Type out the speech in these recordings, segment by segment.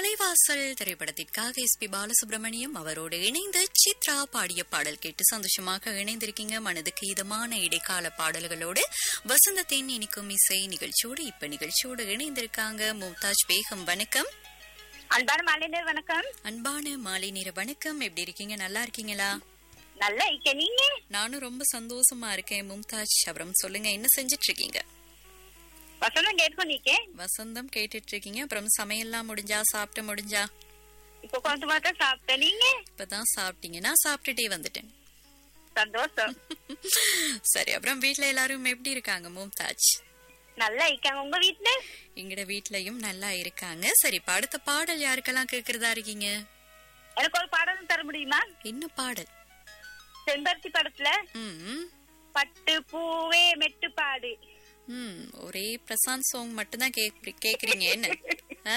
தலைவாசல் திரைப்படத்திற்காக S B Balasubramaniam அவரோடு இணைந்து சித்ரா பாடிய பாடல் கேட்டு சந்தோஷமாக இணைந்திருக்கீங்க மனதுக்கு இதமான இடைக்கால பாடல்களோடு வசந்தத்தின் இனிக்கும் இசை நிகழ்ச்சியோடு இப்ப நிகழ்ச்சியோடு இணைந்திருக்காங்க மும்தாஜ் பேகம் வணக்கம் அன்பான மாலைஞர் வணக்கம் அன்பான மாலை நேர வணக்கம் எப்படி இருக்கீங்க நல்லா இருக்கீங்களா நல்லா இருக்க நீங்க நானும் ரொம்ப சந்தோஷமா இருக்கேன் மும்தாஜ் அப்புறம் சொல்லுங்க என்ன செஞ்சிட்டு இருக்கீங்க வசந்தம் கேட்கும் நீக்க வசந்தம் கேட்டுட்டு இருக்கீங்க அப்புறம் சமையல்லாம் முடிஞ்சா சாப்பிட்டு முடிஞ்சா இப்ப கொஞ்சம் மாத்திரம் சாப்பிட்டேன் நீங்க இப்பதான் சாப்பிட்டீங்க நான் சாப்பிட்டுட்டே வந்துட்டேன் சந்தோஷம் சரி அப்புறம் வீட்ல எல்லாரும் எப்படி இருக்காங்க மும்தாஜ் நல்லா இருக்காங்க உங்க வீட்டுல எங்கட வீட்லயும் நல்லா இருக்காங்க சரி இப்ப அடுத்த பாடல் யாருக்கெல்லாம் கேக்குறதா இருக்கீங்க எனக்கு ஒரு பாடலும் தர முடியுமா என்ன பாடல் செம்பருத்தி படத்துல ம் பட்டு பூவே மெட்டு பாடு ம் ஒரே பிரசாந்த் சாங் மட்டும்தான் கேக்- கேக்குறீங்க என்ன ஆ?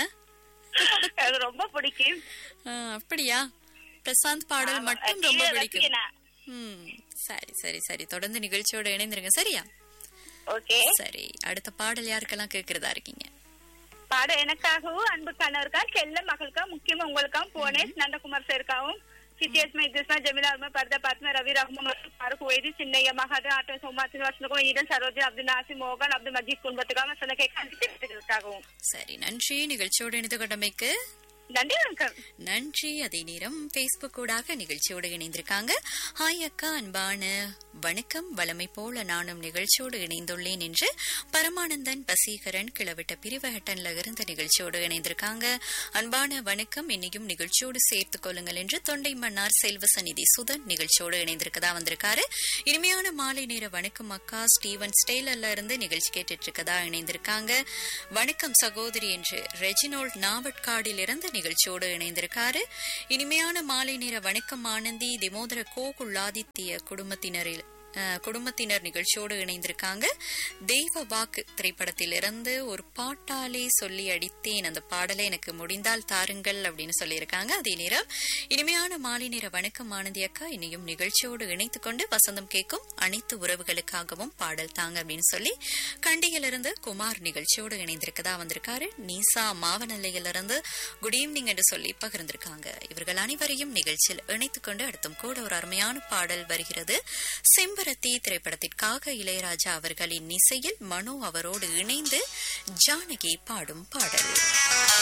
அது ரொம்ப பிடிக்கும் ஆ, அப்படியா பிரசாந்த் பாடல் ஆமா, மட்டும் TV ரொம்ப ல பிடிக்கும் ரசிகனா. ம் சரி சரி சரி தொடர்ந்து நிகழ்ச்சியோட இணைந்திருங்க சரியா ஓகே சரி அடுத்த பாடல் யாருக்கெல்லாம் கேக்குறதா இருக்கீங்க பாடம் எனக்காகவும் அன்பு கணவருக்கா செல்ல மகளுக்கா முக்கியமா உங்களுக்காகவும் புவனேஷ் நந்தகுமார் சாருக்காகவும் சித்தியஸ் மைகிருஷ்ணா ஜமீலா அருமை பரத பத்ம ரவி ரஹ்மான் பாருக் வைதி சின்னைய மகாது ஆட்டோ சோமா சீனிவாசனுக்கும் ஈரன் சரோஜி அப்துல் நாசி மோகன் அப்துல் மஜீத் குடும்பத்துக்காக சொன்ன கேட்காகவும் சரி நன்றி நிகழ்ச்சியோடு இணைந்து கொண்டமைக்கு நன்றி வணக்கம் நன்றி அதே நேரம் பேஸ்புக் ஊடாக நிகழ்ச்சியோடு இணைந்திருக்காங்க ஹாய் அக்கா அன்பான வணக்கம் வளமை போல நானும் நிகழ்ச்சியோடு இணைந்துள்ளேன் என்று பரமானந்தன் பசீகரன் கிளவிட்ட பிரிவகட்டன்ல இருந்து நிகழ்ச்சியோடு இணைந்திருக்காங்க அன்பான வணக்கம் என்னையும் நிகழ்ச்சியோடு சேர்த்துக் கொள்ளுங்கள் என்று தொண்டை மன்னார் செல்வசநிதி சுதன் நிகழ்ச்சியோடு இணைந்திருக்கதா வந்திருக்காரு இனிமையான மாலை நேர வணக்கம் அக்கா ஸ்டீவன் ஸ்டெய்லர்ல இருந்து நிகழ்ச்சி கேட்டுட்டு இருக்கதா இணைந்திருக்காங்க வணக்கம் சகோதரி என்று ரெஜினோல்ட் நாவட்காடில் இருந்து நிகழ்ச்சியோடு இணைந்திருக்காரு இனிமையான மாலை நேர வணக்கம் ஆனந்தி திமோதர கோகுல்லாதித்ய குடும்பத்தினரில் அஹ், குடும்பத்தினர் நிகழ்ச்சியோடு இணைந்திருக்காங்க தெய்வ வாக்கு திரைப்படத்திலிருந்து ஒரு பாட்டாலே சொல்லி அடித்தேன் அந்த பாடலை எனக்கு முடிந்தால் தாருங்கள் அப்படின்னு சொல்லியிருக்காங்க அதே நேரம் இனிமையான மாலை நேர வணக்கம் ஆனந்தி அக்கா இனியும் நிகழ்ச்சியோடு இணைத்துக் கொண்டு வசந்தம் கேட்கும் அனைத்து உறவுகளுக்காகவும் பாடல் தாங்க அப்படின்னு சொல்லி கண்டியிலிருந்து குமார் நிகழ்ச்சியோடு இணைந்திருக்கதா வந்திருக்காரு நீசா மாவனல்லையிலிருந்து குட் ஈவினிங் என்று சொல்லி பகிர்ந்திருக்காங்க இவர்கள் அனைவரையும் நிகழ்ச்சியில் இணைத்துக் கொண்டு அடுத்தும் கூட ஒரு அருமையான பாடல் வருகிறது செம்பருத்தி திரைப்படத்திற்காக இளையராஜா அவர்களின் இசையில் மனோ அவரோடு இணைந்து ஜானகி பாடும் பாடல்